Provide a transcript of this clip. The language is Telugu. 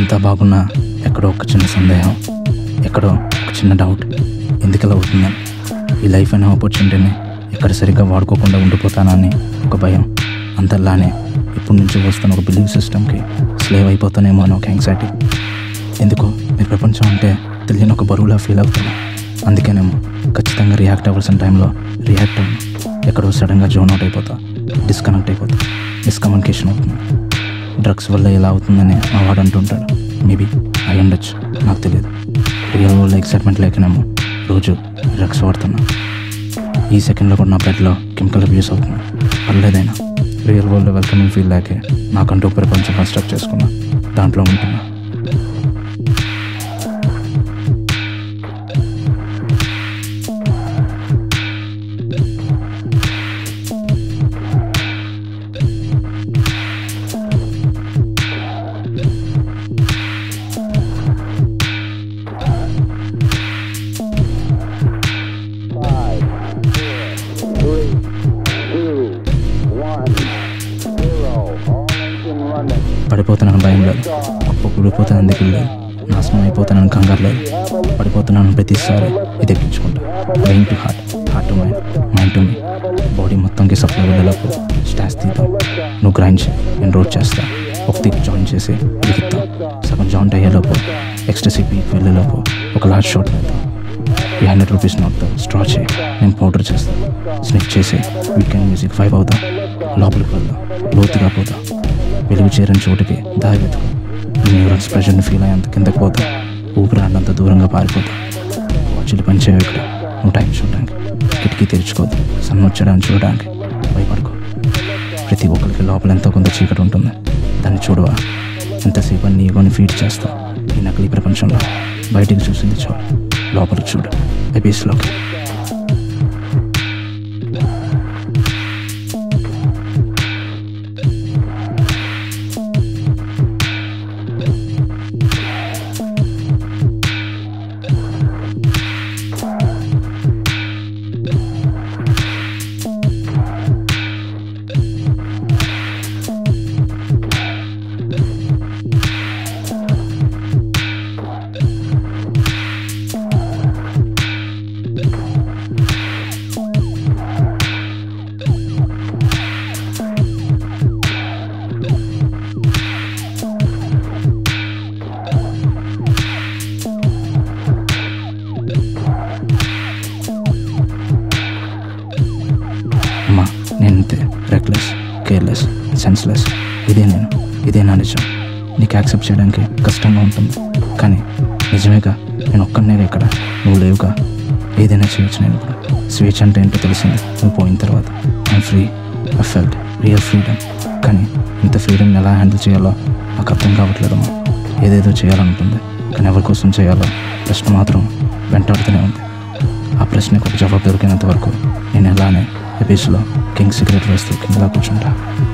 అంతా బాగున్నా ఎక్కడో ఒక చిన్న సందేహం ఎక్కడో ఒక చిన్న డౌట్ ఎందుకలా అవుతుందని ఈ లైఫ్ అనే ఆపర్చునిటీని ఎక్కడ సరిగ్గా వాడుకోకుండా ఉండిపోతానా అని ఒక భయం అంతలానే ఇప్పటి నుంచి వస్తున్న ఒక బిలీవ్ సిస్టమ్కి స్లేవ్ అయిపోతానేమో అని ఒక యాంగ్జైటీ ఎందుకో మీ ప్రపంచం అంటే తెలియని ఒక బరువులా ఫీల్ అవుతాను అందుకేనేమో ఖచ్చితంగా రియాక్ట్ అవ్వాల్సిన టైంలో రియాక్ట్ అవ్వను ఎక్కడో సడన్గా జోన్ అవుట్ అయిపోతా డిస్కనెక్ట్ అయిపోతా మిస్కమ్యూనికేషన్ అవుతుంది డ్రగ్స్ వల్ల ఎలా అవుతుందని మా వాడు అంటుంటాడు మేబీ అయి ఉండొచ్చు నాకు తెలియదు రియల్ వరల్డ్ ఎక్సైట్మెంట్ లేకనేమో రోజు డ్రగ్స్ వాడుతున్నా ఈ సెకండ్లో కూడా నా బ్లడ్లో కెమికల్ అబ్యూస్ అవుతుంది పర్లేదైనా రియల్ వరల్డ్ వెల్కమింగ్ ఫీల్ లేకే నాకంటూ ఒక ప్రపంచం కన్స్ట్రక్ట్ చేసుకున్నా దాంట్లో ఉంటున్నా Five, four, three, two, one, zero. All engine running. పడిపోతున్నాను భయం లేదు గొప్ప కూలిపోతానని దిగులు లేదు నాశనం అయిపోతానని కంగారు లేదు పడిపోతున్నాను ప్రతిసారి ఇది ఎక్కించుకుంటా brain to heart heart to mind mind to మీ బాడీ మొత్తంకి సప్లై వెళ్ళేలోపు స్టాస్ తీద్దాం నువ్వు గ్రైండ్ చేయి నేను రోడ్ చేస్తా ఒక దిక్కు జాయిన్ చేసి దిగుతాం సగం జాయింట్ అయ్యేలోపు ఎక్స్ట్రా పీక్ వెళ్ళేలోపు ఒక లార్జ్ షాట్ పెడతాం ఈ హండ్రెడ్ రూపీస్ నోట్తో స్ట్రా చేయి నేను పౌడర్ చేస్తాను స్నిక్ చేసి వీకెండ్ మ్యూజిక్ ఫైవ్ అవుతాం లోపలికి వెళ్దాం లోతుగా పోతాం వెలుగు చేరని చోటుకి దారి వెతుకు న్యూరన్స్ ప్రెషర్ని ఫీల్ అయ్యేంత కిందకి పోతాం ఊపిరాడినంత దూరంగా పారిపోతాం వాచ్లు పనిచేయవు ఇక్కడ నువ్వు టైం చూడడానికి కిటికీ తెరుచుకోవద్దు సన్ వచ్చడానికి చూడడానికి భయపడుకో ప్రతి ఒక్కరికి లోపల ఎంతో కొంత చీకటి ఉంటుంది దాన్ని చూడవా ఎంతసేపు నీ ఈగోని ఫీడ్ చేస్తావు ఈ నకిలీ ప్రపంచంలో బయటికి చూసింది చూడు లోపలికి చూడు ఎబీస్లోకి అమ్మా నేను ఇంతే రెక్లెస్ కేర్లెస్ సెన్స్లెస్ ఇదే నేను ఇదే నా నిజం నీకు యాక్సెప్ట్ చేయడానికి కష్టంగా ఉంటుంది కానీ నిజమేగా నేను ఒక్కనే ఇక్కడ నువ్వు లేవుగా ఏదైనా చేయొచ్చు నేను ఇప్పుడు స్వేచ్ఛ అంటే ఏంటో తెలిసింది నువ్వు పోయిన తర్వాత I'm free I felt real freedom కానీ ఇంత ఫ్రీడమ్ని ఎలా హ్యాండిల్ చేయాలో నాకు అర్థం కావట్లేదమ్మా ఏదేదో చేయాలనుకుంది కానీ ఎవరి కోసం చేయాలో ప్రశ్న మాత్రం వెంటాడుతూనే ఉంది ఆ ప్రశ్నకు ఒక జవాబు దొరికినంత వరకు నేను ఎలానే ఎబీస్లో కింగ్ సిగరెట్ వేస్తూ కిందలా కూర్చుంటా